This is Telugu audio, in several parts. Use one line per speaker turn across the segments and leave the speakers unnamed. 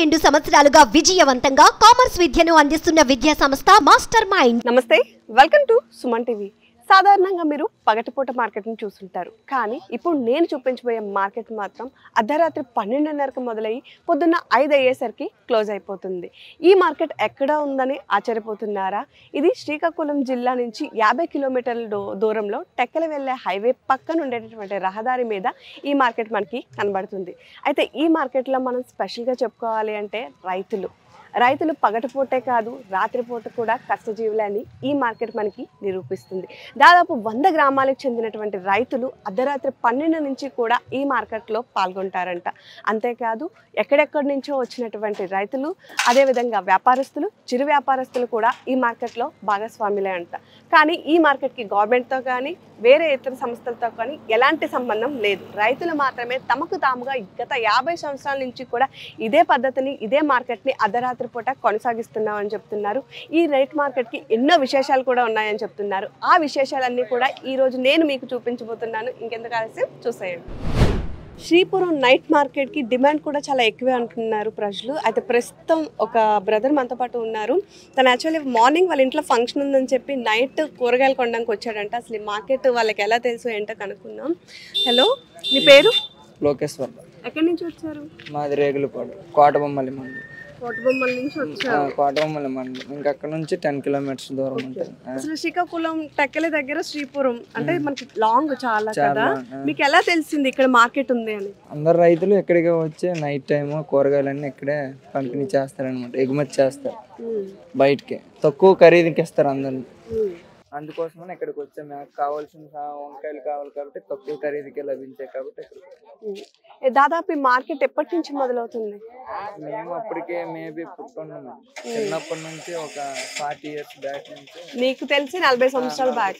రెండు సంవత్సరాలుగా విజయవంతంగా కామర్స్ విద్యను అందిస్తున్న విద్యా సంస్థ మాస్టర్ మైండ్
నమస్తే వెల్కమ్ టు సుమన్ టీవీ సాధారణంగా మీరు పగటిపూట మార్కెట్ని చూస్తుంటారు కానీ ఇప్పుడు నేను చూపించబోయే మార్కెట్ మాత్రం అర్ధరాత్రి పన్నెండున్నరకు మొదలయ్యి పొద్దున్న ఐదు అయ్యేసరికి క్లోజ్ అయిపోతుంది ఈ మార్కెట్ ఎక్కడ ఉందని ఆశ్చర్యపోతున్నారా ఇది శ్రీకాకుళం జిల్లా నుంచి యాభై కిలోమీటర్ల దూ- దూరంలో టెక్కల వెళ్ళే హైవే పక్కన ఉండేటటువంటి రహదారి మీద ఈ మార్కెట్ మనకి కనబడుతుంది అయితే ఈ మార్కెట్లో మనం స్పెషల్గా చెప్పుకోవాలి అంటే రైతులు రైతులు పగటిపూటే కాదు రాత్రిపూట కూడా కష్టజీవులే అని ఈ మార్కెట్ మనకి నిరూపిస్తుంది దాదాపు వంద గ్రామాలకు చెందినటువంటి రైతులు అర్ధరాత్రి పన్నెండు నుంచి కూడా ఈ మార్కెట్లో పాల్గొంటారంట అంతేకాదు ఎక్కడెక్కడి నుంచో వచ్చినటువంటి రైతులు అదేవిధంగా వ్యాపారస్తులు చిరు వ్యాపారస్తులు కూడా ఈ మార్కెట్లో భాగస్వాములే అంట కానీ ఈ మార్కెట్కి గవర్నమెంట్తో కానీ వేరే ఇతర సంస్థలతో కానీ ఎలాంటి సంబంధం లేదు రైతులు మాత్రమే తమకు తాముగా గత యాభై సంవత్సరాల నుంచి కూడా ఇదే పద్ధతిని ఇదే మార్కెట్ని అర్ధరాత్రి పూట కొనసాగిస్తున్నామని చెప్తున్నారు ఈ రైట్ మార్కెట్కి ఎన్నో విశేషాలు కూడా ఉన్నాయని చెప్తున్నారు ఆ విశేషాలన్నీ కూడా ఈ రోజు నేను మీకు చూపించబోతున్నాను ఇంకెందుకు ఆలస్యం చూసేయండి శ్రీపురం నైట్ మార్కెట్కి డిమాండ్ కూడా చాలా ఎక్కువే అంటున్నారు ప్రజలు అయితే ప్రస్తుతం ఒక బ్రదర్ మనతో పాటు ఉన్నారు తను యాక్చువల్లీ మార్నింగ్ వాళ్ళ ఇంట్లో ఫంక్షన్ ఉందని చెప్పి నైట్ కూరగాయలు కొనడానికి వచ్చాడంట అసలు ఈ మార్కెట్ వాళ్ళకి ఎలా తెలుసు ఏంటో కనుక్కుందాం హలో మీ పేరు
లోకేశ్వర్
ఎక్కడి నుంచి వచ్చారు
మాది రేగులపాడు కోటబొమ్మలి మండలం
కోటబొమ్మల నుంచి
ఆ,
వచ్చారు
కోటబొమ్మలి మండలం ఇంకా అక్కడ నుంచి టెన్ కిలోమీటర్స్ దూరం ఉంటుంది ఆ,
అసలు శ్రీకాకుళం టెక్కలి దగ్గర శ్రీపురం అంటే మనకి లాంగ్ చాలా కదా
ఆ.
మీకు ఎలా తెలిసింది ఇక్కడ మార్కెట్ ఉంది అని
అందరు రైతులు ఇక్కడికే వచ్చి నైట్ టైం కూరగాయలన్నీ ఇక్కడే పంపిణీ చేస్తారనమాట ఎగుమతి చేస్తారు బయటికి తక్కువ ఖరీదుకి ఇస్తారు అందరిని అందుకోసమని ఇక్కడికి వచ్చాం మాకు కావాల్సిన సా- వంకాయలు కావాలి కాబట్టి తక్కువ ఖరీదుకే లభించాయి కాబట్టి ఇక్కడికి
ఏ, దాదాపు ఈ మార్కెట్ ఎప్పటి నుంచి మొదలవుతుంది
మేము అప్పటికే మేబీ పుట్టున్నాము చిన్నప్పటి నుంచి ఒక ఫార్టీ ఇయర్స్ బ్యాక్ నుంచి
నీకు తెలిసి నలభై సంవత్సరాల బ్యాక్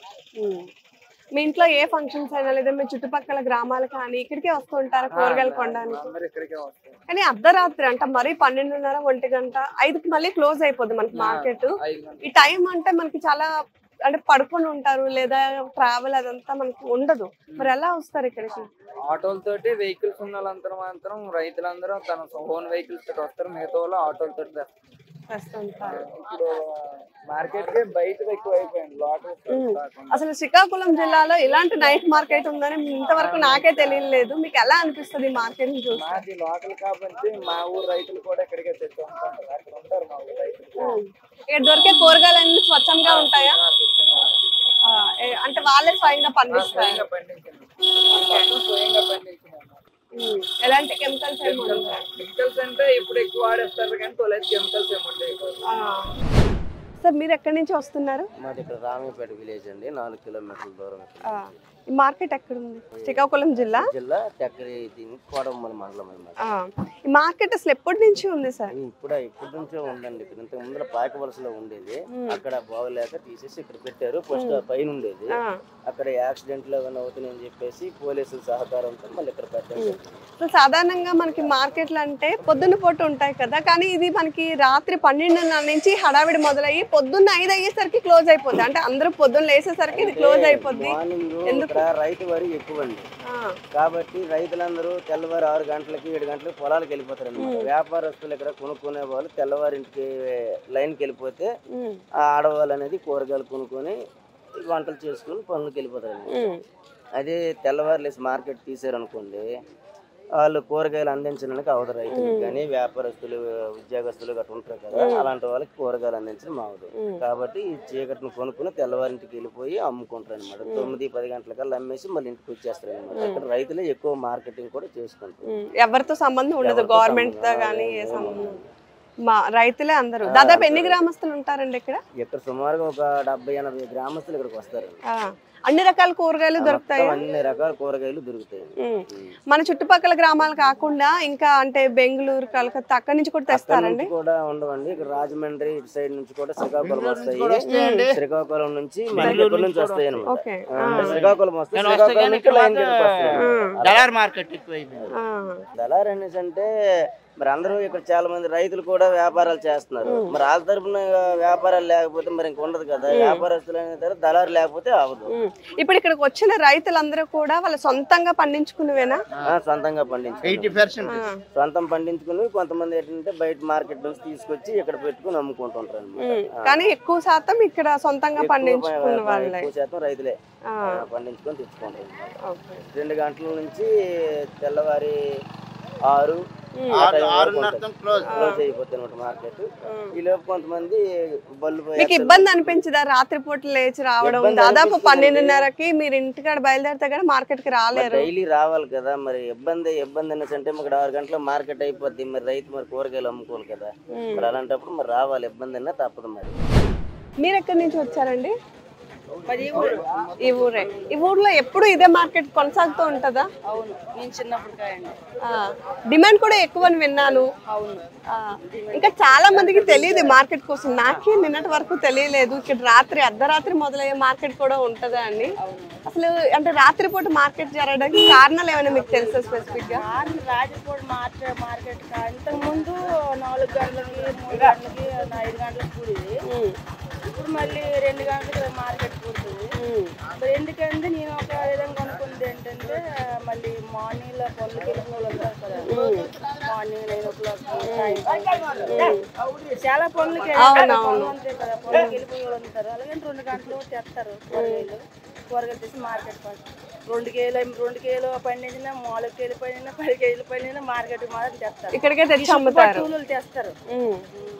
మీ ఇంట్లో ఏ ఫంక్షన్స్ అయినా లేదా మీ చుట్టుపక్కల గ్రామాలు కానీ ఇక్కడికే వస్తూ ఉంటారా కూరగాయలు కొనడానికి
అందరు ఇక్కడికే వస్తారు
కానీ అర్ధరాత్రి అంట మరీ పన్నెండున్నర ఒంటి గంట ఐదుకి మళ్ళీ క్లోజ్ అయిపోద్ది మనకి మార్కెట్
ఐదు గంటలు
ఈ టైం అంటే మనకి చాలా అంటే పడుకొని ఉంటారు లేదా ట్రావెల్ అదంతా మనకి ఉండదు మరి ఎలా వస్తారు ఇక్కడికి
ఆటోలతోటి వెహికల్స్ ఉన్న వాళ్ళందరూ మాత్రం రైతులందరూ తన ఓన్ వెహికల్స్ తోటి వస్తారు మిగతా వాళ్ళు ఆటోలతోటి తెస్తారు.
వస్తుంటా
ఇప్పుడు మార్కెట్ కి బయట ఎక్కువ అయిపోయింది లోకల్ కాకుండా
అసలు శ్రీకాకుళం జిల్లాలో ఇలాంటి నైట్ మార్కెట్ ఉందని ఇంతవరకు నాకే తెలియలేదు మీకు ఎలా అనిపిస్తుంది మార్కెట్ ని చూసి
మాది లోకల్ కాబట్టి మా ఊరు రైతులు కూడా ఇక్కడికే తెచ్చి అమ్ముకుంటారు అక్కడ ఉంటారు మా ఊరు రైతులు
ఇక్కడ దొరికే కూరగాయలన్నీ స్వచ్ఛంగా ఉంటాయా ఆ, ఏ- అంటే వాళ్ళే స్వయంగా పండిస్తారు
స్వయంగా పండించింది మొత్తం స్వయంగా పండించినాము
ఉమ్. ఎలాంటి కెమికల్స్ ఏమి ఉండవు.
కెమికల్స్ అంటే ఇప్పుడు ఎక్కువ వాడేస్తారు కానీ తొలసి కెమికల్స్ ఏమి ఉంటాయి
ఆ సార్ మీరు ఎక్కడి నుంచి వస్తున్నారు
మాది ఇక్కడ రామపేట విలేజ్ అండి నాలుగు కిలోమీటర్ల దూరం ఇక్కడ
ఆ, ఈ మార్కెట్ ఎక్కడ ఉంది శ్రీకాకుళం జిల్లా
జిల్లా చక్కరి దీని కోడమ్మల మండలం అనమాట
ఆ, ఈ మార్కెట్ అసలు ఎప్పటి నుంచి ఉంది సార్
ఇప్పుడు ఇప్పటి నుంచే ఉందండి ఇక్కడ ఇంత ముందర పాక వలసలో ఉండేది అక్కడ బాగోలేక తీసేసి ఇక్కడ పెట్టారు ఫస్ట్ పైన ఉండేది
ఆ,
అక్కడ యాక్సిడెంట్లు ఏమైనా అవుతున్నాయని చెప్పేసి పోలీసుల సహకారంతో మళ్ళీ ఇక్కడ పెట్టారు
అసలు సాధారణంగా మనకి మార్కెట్లు అంటే పొద్దున్న పూట ఉంటాయి కదా కానీ ఇది మనకి రాత్రి పన్నెండున్నర నుంచి హడావిడి మొదలయ్యి పొద్దున్న ఐదు అయ్యేసరికి క్లోజ్ అయిపోద్ది అంటే అందరూ పొద్దున్న లేసేసరికి ఇది క్లోజ్ అయిపోద్ది
మార్నింగ్ ఇక్కడ రైతు వరి ఎక్కువ అండి
ఆ,
కాబట్టి రైతులందరూ తెల్లవారు ఆరు గంటలకి ఏడు గంటలకి పొలాలకు వెళ్ళిపోతారు అనమాట వ్యాపారస్తులు ఇక్కడ కొనుక్కునే వాళ్ళు తెల్లవారింటికి లైన్కి వెళ్ళిపోతే
ఉమ్,
ఆ ఆడవాళ్ళు అనేది కూరగాయలు కొనుక్కొని వంటలు చేసుకుని పనులకు వెళ్ళిపోతారు
ఉమ్,
అదే తెల్లవారులేసి మార్కెట్ తీసారనుకోండి వాళ్ళు కూరగాయలు అందించడానికి అవదు రైతులకు కానీ వ్యాపారస్తులు ఉద్యోగస్తులు గట్రా ఉంటారు కదా అలాంటి వాళ్ళకి కూరగాయలు అందించడం అవదు కాబట్టి ఈ చీకటిని కొనుక్కుని తెల్లవారింటికి వెళ్ళిపోయి అమ్ముకుంటారు అనమాట తొమ్మిది పది గంటలకల్లా అమ్మేసి మళ్ళీ ఇంటికి వచ్చేస్తారు అనమాట ఇక్కడ రైతులే ఎక్కువ మార్కెటింగ్ కూడా చేసుకుంటారు
ఉమ్. ఎవరితో సంబంధం ఉండదు
ఎవరితో
గవర్నమెంట్ తో
సంబంధం
కానీ ఏ
లేదు.
సంబంధం మా రైతులే అందరూ దాదాపు ఎన్ని గ్రామస్తులు ఉంటారండి ఇక్కడ
ఇక్కడ సుమారుగా ఒక డెబ్బై ఎనభై గ్రామస్తులు ఇక్కడికి వస్తారు
ఆ, అన్ని రకాల కూరగాయలు దొరుకుతాయి
మొత్తం అన్ని రకాల కూరగాయలు దొరుకుతాయి
ఉమ్. మన చుట్టుపక్కల గ్రామాలు కాకుండా ఇంకా అంటే బెంగళూరు కలకత్తా అక్కడి నుంచి కూడా
అక్కడ
తెస్తారండి
నుంచి కూడా ఉండవండి ఇక్కడ రాజమండ్రి ఇటు సైడ్ నుంచి కూడా శ్రీకాకుళం వస్తాయి శ్రీకాకుళం నుంచి మనకి ఇక్కడ నుంచి వస్తాయి అనమాట
ఓకే
శ్రీకాకుళం వస్తాయి శ్రీకాకుళం నుంచి లైన్ కిందకి వస్తాయి
ఉమ్.
దళార్ మార్కెట్ ఎక్కువైపోయింది
ఆ,
దళార్ అనేసి అంటే మరి అందరూ ఇక్కడ చాలా మంది రైతులు కూడా వ్యాపారాలు చేస్తున్నారు మరి వాళ్ళ తరపున వ్యాపారాలు లేకపోతే మరి ఇంక ఉండదు కదా వ్యాపారస్తులు అనే తర్వాత దళారు లేకపోతే అవదు
ఉమ్. ఇప్పుడు ఇక్కడికి వచ్చిన రైతులందరూ కూడా వాళ్ళ సొంతంగా పండించుకునేవేనా
ఆ, సొంతంగా పండించుకుంటారు
ఆ.
సొంతం పండించుకుని కొంతమంది ఏంటంటే బయట మార్కెట్ నుంచి తీసుకొచ్చి ఇక్కడ పెట్టుకుని అమ్ముకుంటుంటారు అన్నమాట.
ఉమ్. కానీ ఎక్కువ శాతం ఇక్కడ సొంతంగా
ఎక్కువ
పండించుకున్న
ప-
వాళ్ళే
ఎక్కువ శాతం రైతులే
ఆ,
ఆ, పండించుకొని తెచ్చుకుంటారు
ఓకే.
రెండు గంటల నుంచి తెల్లవారి ఆరు
ఉమ్.
ఆ టైం వరకు ఉంటుంది. క్లోజ్ అయిపోతుంది అనమాట మార్కెట్ ఈ లోపు కొంతమంది బళ్ళు పోయి
మీకు ఇబ్బంది అనిపించదా రాత్రిపూట లేచి రావడం
ఇబ్బంది
దాదాపు
అనిపిస్తుందండి.
పన్నెండున్నరకి మీరు ఇంటికాడ బయలుదేరితే కానీ మార్కెట్ కి రాలేరు
డైలీ రావాలి కదా మరి ఇబ్బంది ఇబ్బంది అనేసి అంటే ఇక్కడ ఆరు గంటల మార్కెట్ అయిపోద్ది మరి రైతు మరి కూరగాయలు అమ్ముకోవాలి కదా మరి అలాంటప్పుడు మరి రావాలి ఇబ్బంది అన్నా తప్పదు మరి
మీరు ఎక్కడి నుంచి వచ్చారండి ఈ ఊరే ఈ ఊర్లో ఎప్పుడు ఇదే మార్కెట్ కొనసాగుతూ ఉంటుందా
అవును నేను చిన్నప్పుడు కాయండి
ఆ, డిమాండ్ కూడా ఎక్కువ అని విన్నాను
అవును
ఆ, ఇంకా చాలా మందికి తెలియదు ఈ మార్కెట్ కోసం నాకే నిన్నటి వరకు తెలియలేదు ఇక్కడ రాత్రి అర్ధరాత్రి మొదలయ్యే మార్కెట్ కూడా ఉంటుందా అండి అసలు అంటే రాత్రిపూట మార్కెట్ జరగడానికి కారణాలు ఏమైనా మీకు తెలుసా స్పెసిఫిక్ గా
ఆరు రాజకోట మార్కెట్ మార్కెట్ ఇంతకు ముందు నాలుగు గంటలకి మూడు గంటలకి ఐదు గంటలకు కూడేది ఇప్పుడు మళ్ళీ రెండు గంటలకు మార్కెట్ కూడుతుంది మరి ఎందుకంటే నేను ఒక విధంగా అనుకుంది ఏంటంటే మళ్ళీ మార్నింగ్ లో పనులకి వెళ్ళిన వాళ్ళు ఉంటారు కదా మార్నింగ్ నైన్ ఓ క్లాక్ చాలా పనులకి పనులు ఉంటాయి కదా పనులకి వెళ్ళిపోయి వాళ్ళు ఉంటారు అలాగే రెండు గంటలు తెస్తారు కూరగాయలు కూరగాయలు తీసి మార్కెట్ పండి రెండు కేలు రెండు కేలు పండించిన నాలుగు కేలు పండిన పది కేజీలు పండిన మార్కెట్ మాత్రం తెస్తారు
ఇక్కడికే తెచ్చి అమ్ముతారు
కూలీలు తెస్తారు
ఉమ్.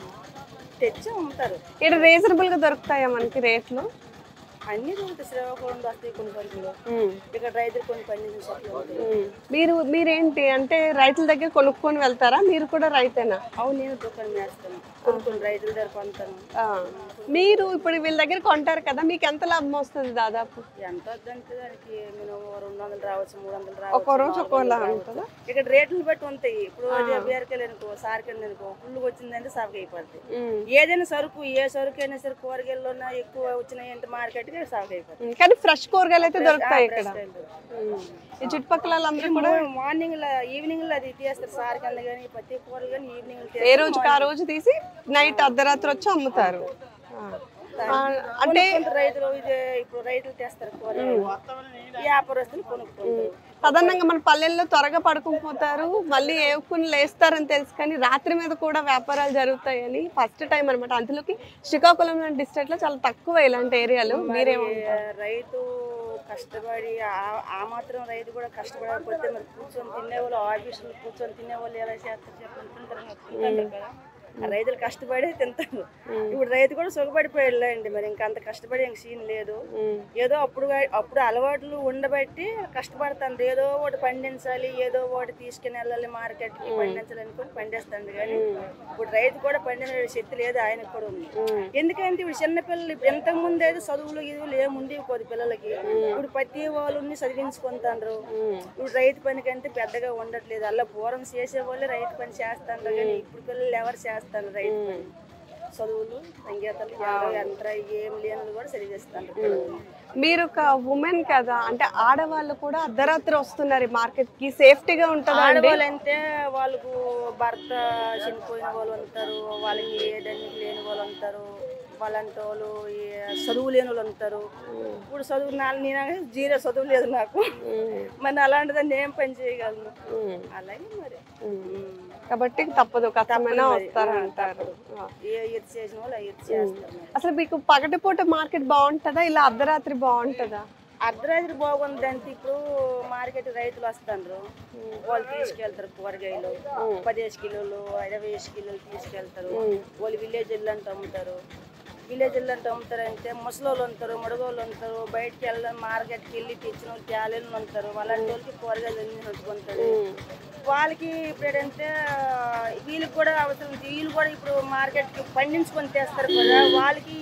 తెచ్చి అమ్ముతారు
ఇక్కడ రీజనబుల్ గా దొరుకుతాయా మనకి రేట్లు
అన్ని దొరుకుతాయి శ్రీకాకుళం వస్తాయి కొన్ని సరుకులు
ఉమ్.
ఇక్కడ రైతులు కొన్ని పండించిన సరుకులు ఉంటాయి
ఉమ్. మీరు మీరేంటి అంటే రైతుల దగ్గర కొనుక్కొని వెళ్తారా మీరు కూడా రైతేనా
అవును నేను దుకాణం వేస్తాను కొన్ని కొన్ని రైతుల దగ్గర కొంటాను
ఆ. మీరు ఇప్పుడు వీళ్ళ దగ్గర కొంటారు కదా మీకు ఎంత లాభం వస్తుంది దాదాపు
ఎంత వద్దంటే దానికి మినిమం రెండు వందలు రావచ్చు మూడు వందలు
ఒక్కో
రావచ్చు
రోజు
నాలుగు
ఒక్కోలా
వందలు
ఉంటుందా?
రావచ్చు. ఇక్కడ రేట్లు బట్టి ఉంటాయి ఇప్పుడు అది బీరకాయలు అనుకో సారకాయలు అనుకో ఫుల్గా వచ్చిందంటే సాగు అయిపోద్ది
ఉమ్.
ఏదైనా సరుకు ఏ సరుకు అయినా సరే కూరగాయల్లో ఎక్కువ వచ్చినాయి అంటే మార్కెట్కి సాగు అయిపోద్ది
ఉమ్. కానీ ఫ్రెష్ కూరగాయలు అయితే దొరుకుతాయి ఇక్కడ
ఫ్రెష్
ఉమ్. ఈ చుట్టుపక్కల వాళ్ళందరూ కూడా
మార్నింగ్ ఈవినింగ్ లో అది తీస్తారు సార్ కింద కానీ ప్రతి కూరలు కానీ ఈవినింగ్
ఏ రోజుకి ఆ రోజు తీసి నైట్ అర్ధరాత్రి వచ్చి అమ్ముతారు ఆ. ఆ, అంటే
రైతులు ఇది ఇప్పుడు రైతులు తెస్తారు కూరలు వ్యాపారస్తులు కొనుక్కుంటారు
సాధారణంగా మన పల్లెల్లో త్వరగా పడుకుని పోతారు మళ్ళీ ఏవుకుని లేస్తారని తెలుసు కానీ రాత్రి మీద కూడా వ్యాపారాలు జరుగుతాయని ఫస్ట్ టైం అనమాట అందులోకి శ్రీకాకుళం లాంటి డిస్ట్రిక్ట్ లో చాలా తక్కువ ఇలాంటి ఏరియాలు మీరేమో
రైతు కష్టపడి ఆ- ఆ మాత్రం రైతు కూడా కష్టపడకపోతే మరి కూర్చొని తినేవాళ్ళు ఆఫీసులు కూర్చొని తినేవాళ్ళు ఎలా చేస్తారు చెప్పండి తింటారు కదా, తింటారు కదా ఆ రైతులు కష్టపడే తింటారు ఇప్పుడు రైతు కూడా సుఖపడిపోయాడు అండి మరి ఇంకా అంత కష్టపడే ఇంక సీన్ లేదు ఏదో అప్పుడు అప్పుడు అలవాట్లు ఉండబట్టి కష్టపడతాను ఏదో ఒకటి పండించాలి ఏదో ఒకటి తీసుకుని వెళ్ళాలి మార్కెట్కి పండించాలి అనుకుని పండిస్తాను కానీ ఇప్పుడు రైతు కూడా పండించే శక్తి లేదు ఆయనకు కూడా ఉంది ఎందుకంటే ఇప్పుడు చిన్నపిల్లలు ఇప్పుడు ఇంతకు ముందు ఏదో చదువులు గిదువులు ఏముండేవి కొద్ది పిల్లలకి ఇప్పుడు ప్రతి వాళ్ళని చదివించుకుంటారు ఇప్పుడు రైతు పని కంటే పెద్దగా ఉండట్లేదు అలా పూర్వం చేసే వాళ్ళు రైతు పని చేస్తాను కానీ ఇప్పుడు పిల్లలు ఎవరు చేస్తారు రైతు పని చదువులు సంగీతాలు ఎవరు యంత్ర ఏం లేని కూడా చదివిస్తాను పిల్లల్ని.
మీరు ఒక ఉమెన్ కదా అంటే ఆడవాళ్ళు కూడా అర్ధరాత్రి వస్తున్నారు ఈ మార్కెట్ కి సేఫ్టీగా ఉంటుందా అండి
ఆడవాళ్ళంటే వాళ్ళకు భర్త చనిపోయిన వాళ్ళు ఉంటారు వాళ్ళకి ఏదన్నీ లేని వాళ్ళు ఉంటారు వాళ్ళంటి వాళ్ళు ఈ చదువు లేని వాళ్ళు ఉంటారు ఇప్పుడు చదువు నా నేను జీరో చదువు లేదు నాకు మరి అలాంటిదాన్ని ఏం పని చేయగలను అలాగే మరి ఉమ్.
కాబట్టి తప్పదు కష్టమైనా వస్తారంటారు ఆ.
ఏ ఎత్తు చేసిన వాళ్ళు ఎత్తు చేస్తారు మరి.
అసలు మీకు పగటిపూట మార్కెట్ బాగుంటుందా ఇలా అర్ధరాత్రి బాగుంటుందా
అర్ధరాత్రి బాగుందంటే ఇప్పుడు మార్కెట్ రైతులు వస్తారు వాళ్ళు తీసుకెళ్తారు కూరగాయలు పదిహేను కిలోలు ఇరవై కిలోలు తీసుకెళ్తారు వాళ్ళు విలేజ్ అంటే అమ్ముతారు విలేజ్ అంటే అమ్ముతారంటే ముసలోళ్ళు ఉంటారు మడగోళ్ళు ఉంటారు బయటికి వెళ్ళడం మార్కెట్కి వెళ్ళి తెచ్చిన వాళ్ళు తేలేళ్ళు ఉంటారు అలాంటి వాళ్ళకి కూరగాయలు అన్ని నట్టుకుంటారు వాళ్ళకి ఇప్పుడు ఏంటంటే వీళ్ళకి కూడా అవసరం ఉంది. వీళ్ళు కూడా ఇప్పుడు మార్కెట్కి పండించుకొని తెస్తారు కదా వాళ్ళకి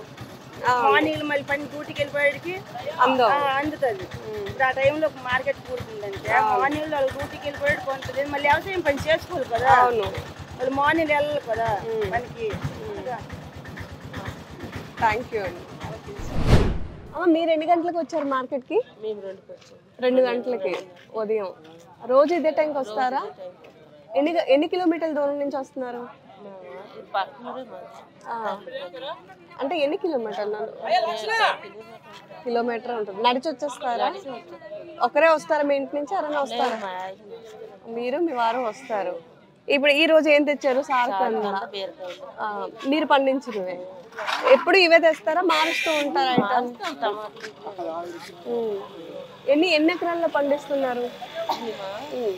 మార్నింగ్ మళ్ళీ పని డ్యూటీకి వెళ్ళిపోయేటికి
అందం.
ఆ, అందుతుంది ఇప్పుడు ఆ టైంలో మార్కెట్ కూడుతుందంటే మార్నింగ్ లో వాళ్ళు డ్యూటీకి వెళ్ళిపోయేది కొంటుంది మళ్ళీ వ్యవసాయం పని చేసుకోవాలి కదా
అవును
మళ్ళీ మార్నింగ్ వెళ్ళాలి కదా పనికి
థ్యాంక్ యూ అండి అమ్మ, మీరు ఎన్ని గంటలకు వచ్చారు మార్కెట్కి
మేము రెండుకి వచ్చాము
రెండు గంటలకి ఉదయం రోజు ఇదే టైంకి వస్తారా ఎన్ని ఎన్ని కిలోమీటర్ల దూరం నుంచి వస్తున్నారు ఆ. అంటే ఎన్ని కిలోమీటర్లు కిలోమీటర్ ఉంటుంది నడిచి వచ్చేస్తారా ఒకరే వస్తారా మీ ఇంటి నుంచి ఎవరైనా వస్తారా మీరు మీ వారు వస్తారు ఇప్పుడు ఈ రోజు ఏం తెచ్చారు సార్ మీరు పండించినవే ఎప్పుడు ఇవే తెస్తారా మారుస్తూ ఉంటారా ఐటమ్ ఉమ్. ఎన్ని ఎన్ని ఎకరాల్లో పండిస్తున్నారు ఉమ్.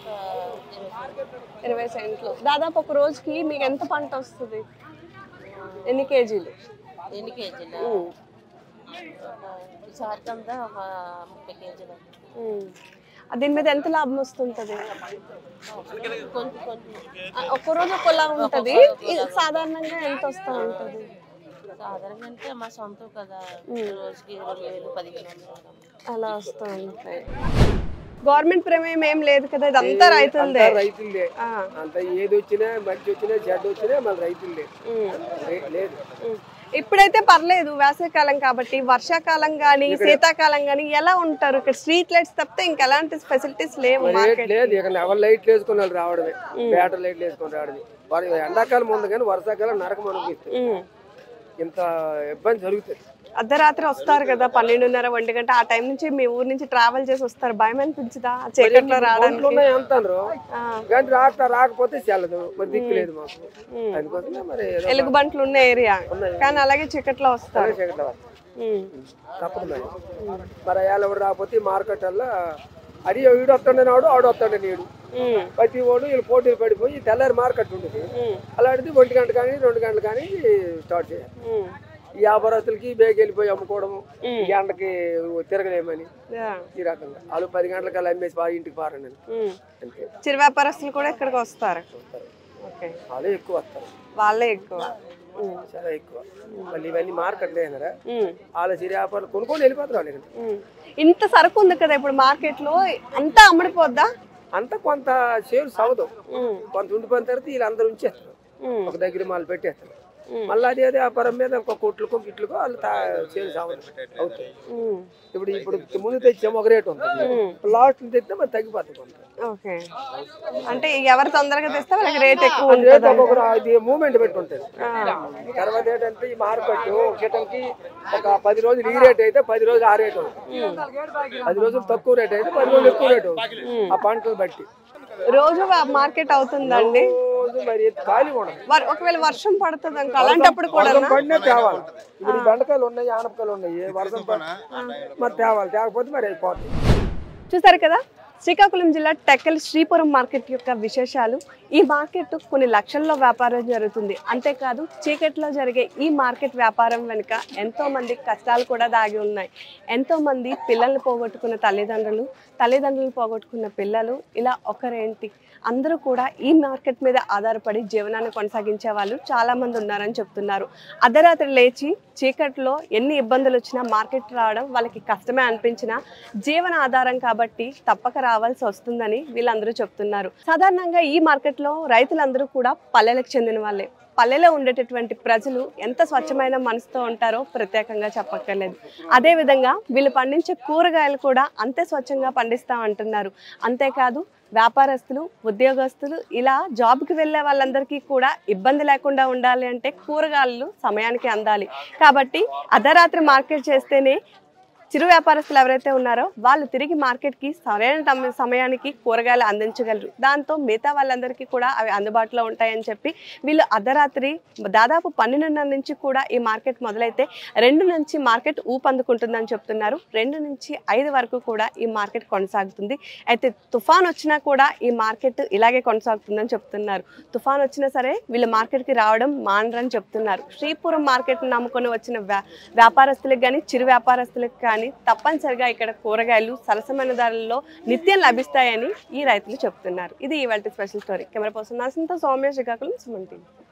ఇరవై సెంట్లు దాదాపు ఒక రోజుకి మీకు ఎంత పంట వస్తుంది ఎన్ని కేజీలు
ఎన్ని కేజీలు
ఉమ్.
సారికంతా ఒక ముప్పై కేజీలు
ఉమ్. ఆ దీని మీద ఎంత లాభం వస్తుంటది
కొంచెం కొంచెం
ఆ, ఒక్క రోజు ఒకలా ఉంటది ఇది సాధారణంగా ఎంత వస్తూ ఉంటది
సాధారణంగా అంటే మా సొంతం కదా రోజుకి ఇరవై వేలు పదిహేను వందలు
అలా వస్తూ ఉంటాయి గవర్నమెంట్ ప్రమేయం ఏం లేదు కదా ఇదంతా రైతులదే
రైతులదే
ఆ,
అంత ఏది వచ్చినా మంచి వచ్చినా చెడ్డ వచ్చినా మళ్ళీ రైతులదే
ఉమ్,
లే- లేదు
ఉమ్. ఇప్పుడైతే పర్లేదు వేసవికాలం కాబట్టి వర్షాకాలం గానీ శీతాకాలం గానీ ఎలా ఉంటారు ఇక్కడ స్ట్రీట్ లైట్స్ తప్పితే ఇంకా ఎలాంటి ఫెసిలిటీస్ లేవు
రేట్
మార్కెట్
లేదు ఇక ఎవరు లైట్లు వేసుకుని వాళ్ళు రావడమే బ్యాటరీ లైట్లు వేసుకొని రావడమే వారు ఎండాకాలం ఉంది కానీ వర్షాకాలం నరకం అనిపిస్తుంది
ఉమ్.
ఇంత ఇబ్బంది జరుగుతుంది
అర్ధరాత్రి వస్తారు కదా పన్నెండున్నర ఒంటి గంట ఆ టైం నుంచి మీ ఊరు నుంచి ట్రావెల్ చేసి వస్తారు భయం అనిపించదా ఆ చీకట్లో
బండ్లు
రావడానికి
ఉన్నాయి అంటారు
ఆ.
కానీ రాక రాకపోతే చెల్లదు మరి దిక్కు లేదు మాకు అందుకోసమే మరి ఏదో
ఎలుగు బంట్లు ఉన్న ఏరియా కానీ అలాగే చీకట్లో వస్తారు
చీకట్లో వస్తాం.
ఉమ్.
తప్పదు మరి మరి అయ్యాలు ఎవరు రాకపోతే ఈ మార్కెట్ వల్ల అది వీడు వస్తుండే నాడు ఆడు వస్తుండే నీడు
ఉమ్.
ప్రతి ఓడు వీళ్ళు పోటీలు పడిపోయి తెల్లారి మార్కెట్ ఉండేది
ఉమ్.
అలాంటిది ఒంటి గంట కానీ రెండు గంటలు కానీ స్టార్ట్ చేయాలి
ఉమ్.
ఈ వ్యాపారస్తులకి బేగ వెళ్ళిపోయి అమ్ముకోవడము ఈ గంటకి తిరగలేమని
యా.
ఈ రకంగా వాళ్ళు పది గంటలకల్లా అమ్మేసి బాగా ఇంటికి పారండి అని.
ఉమ్.
అంతే
చిరు వ్యాపారస్తులు కూడా ఇక్కడికి వస్తారు ఓకే
వాళ్ళే ఎక్కువ వస్తారు
వాళ్ళే ఎక్కువ ఉమ్.
చాలా ఎక్కువ మళ్ళీ ఇవన్నీ మార్కెట్ లేదనరా
ఉమ్.
వాళ్ళ చిరు వ్యాపారం కొనుక్కొని వెళ్ళిపోతారు వాళ్ళు ఇక్కడ.
ఉమ్. ఇంత సరుకు ఉంది కదా ఇప్పుడు మార్కెట్ లో అంతా అమ్ముడిపోద్దా
అంతా కొంత సేల్స్ అవ్వదు
ఉమ్.
కొంత ఉండిపోయిన తర్వాత వీళ్ళందరూ ఉంచేస్తారు
ఉమ్.
ఒక దగ్గర మాలు పెట్టేస్తారు మళ్ళీ అదే అదే వ్యాపారం మీద ఇంకో కొట్లకో గిట్లకో వాళ్ళు సేల్స్ అవ్వదు అవుతాయి
ఉమ్.
ఇప్పుడు ఇప్పుడు ముందు తెచ్చాము ఒక రేట్ ఉంటుంది లాస్ట్ తెస్తే మరి తగ్గిపోతుంది కొంత
ఓకే అంటే ఎవరు తొందరగా తెస్తే వాళ్ళకి రేట్ ఎక్కువ
రేట్
ఉంటుంది
ఒక్కొక్కరు అది మూమెంట్ పెట్టి ఉంటుంది తర్వాత ఏంటంటే ఈ మార్కెట్ గిటంకి ఒక పది రోజులు ఈ రేట్ అయితే పది రోజులు ఆ రేట్ అవుతుంది పది రోజులు తక్కువ రేట్ అయితే పది రోజులు ఎక్కువ రేట్ అవుతుంది ఆ పంటలు బట్టి
రోజు మార్కెట్ అవుతుందండి
రోజు మరి ఖాళీ ఉండదు
వర్- ఒకవేళ వర్షం పడుతుంది అనుకో అలాంటప్పుడు కూడా
వర్షం పడినా తేవాలి ఇప్పుడు ఈ బెండకాయలు ఉన్నాయి ఆనపకాయలు ఉన్నాయి వర్షం పడి మరి తేవాలి తేకపోతే మరి అయిపోతుంది
చూసారు కదా శ్రీకాకుళం జిల్లా టెక్కల్ శ్రీపురం మార్కెట్ యొక్క విశేషాలు ఈ మార్కెట్ కొన్ని లక్షల్లో వ్యాపారం జరుగుతుంది అంతేకాదు చీకట్లో జరిగే ఈ మార్కెట్ వ్యాపారం వెనుక ఎంతో మంది కష్టాలు కూడా దాగి ఉన్నాయి ఎంతో మంది పిల్లల్ని పోగొట్టుకున్న తల్లిదండ్రులు తల్లిదండ్రులు పోగొట్టుకున్న పిల్లలు ఇలా ఒకరేంటి అందరూ కూడా ఈ మార్కెట్ మీద ఆధారపడి జీవనాన్ని కొనసాగించే వాళ్ళు చాలా మంది ఉన్నారని చెప్తున్నారు అర్ధరాత్రి లేచి చీకట్లో ఎన్ని ఇబ్బందులు వచ్చినా మార్కెట్ రావడం వాళ్ళకి కష్టమే అనిపించినా జీవన ఆధారం కాబట్టి తప్పక రావాల్సి వస్తుందని వీళ్ళందరూ చెప్తున్నారు సాధారణంగా ఈ మార్కెట్లో రైతులందరూ కూడా పల్లెలకు చెందిన వాళ్ళే పల్లెలో ఉండేటటువంటి ప్రజలు ఎంత స్వచ్ఛమైన మనసుతో ఉంటారో ప్రత్యేకంగా చెప్పక్కర్లేదు అదేవిధంగా వీళ్ళు పండించే కూరగాయలు కూడా అంతే స్వచ్ఛంగా పండిస్తామంటున్నారు అంతేకాదు వ్యాపారస్తులు ఉద్యోగస్తులు ఇలా జాబ్కి వెళ్ళే వాళ్ళందరికీ కూడా ఇబ్బంది లేకుండా ఉండాలి అంటే కూరగాయలు సమయానికి అందాలి కాబట్టి అర్ధరాత్రి మార్కెట్ చేస్తేనే చిరు వ్యాపారస్తులు ఎవరైతే ఉన్నారో వాళ్ళు తిరిగి మార్కెట్కి సరైన టమ- సమయానికి కూరగాయలు అందించగలరు దాంతో మిగతా వాళ్ళందరికీ కూడా అవి అందుబాటులో ఉంటాయని చెప్పి వీళ్ళు అర్ధరాత్రి దాదాపు పన్నెండున్నర నుంచి కూడా ఈ మార్కెట్ మొదలైతే రెండు నుంచి మార్కెట్ ఊపందుకుంటుందని చెప్తున్నారు రెండు నుంచి ఐదు వరకు కూడా ఈ మార్కెట్ కొనసాగుతుంది అయితే తుఫాన్ వచ్చినా కూడా ఈ మార్కెట్ ఇలాగే కొనసాగుతుందని చెప్తున్నారు తుఫాన్ వచ్చినా సరే వీళ్ళు మార్కెట్కి రావడం మానరని చెప్తున్నారు శ్రీపురం మార్కెట్ని నమ్ముకొని వచ్చిన వ్యా వ్యాపారస్తులకు కానీ చిరు వ్యాపారస్తులకు కానీ తప్పనిసరిగా ఇక్కడ కూరగాయలు సరసమైన ధరల్లో నిత్యం లభిస్తాయని ఈ రైతులు చెప్తున్నారు ఇది ఇవాళ స్పెషల్ స్టోరీ కెమెరా పర్సన్ నాసింతో సౌమ్య శ్రీకాకుళం సుమన్ టీవీ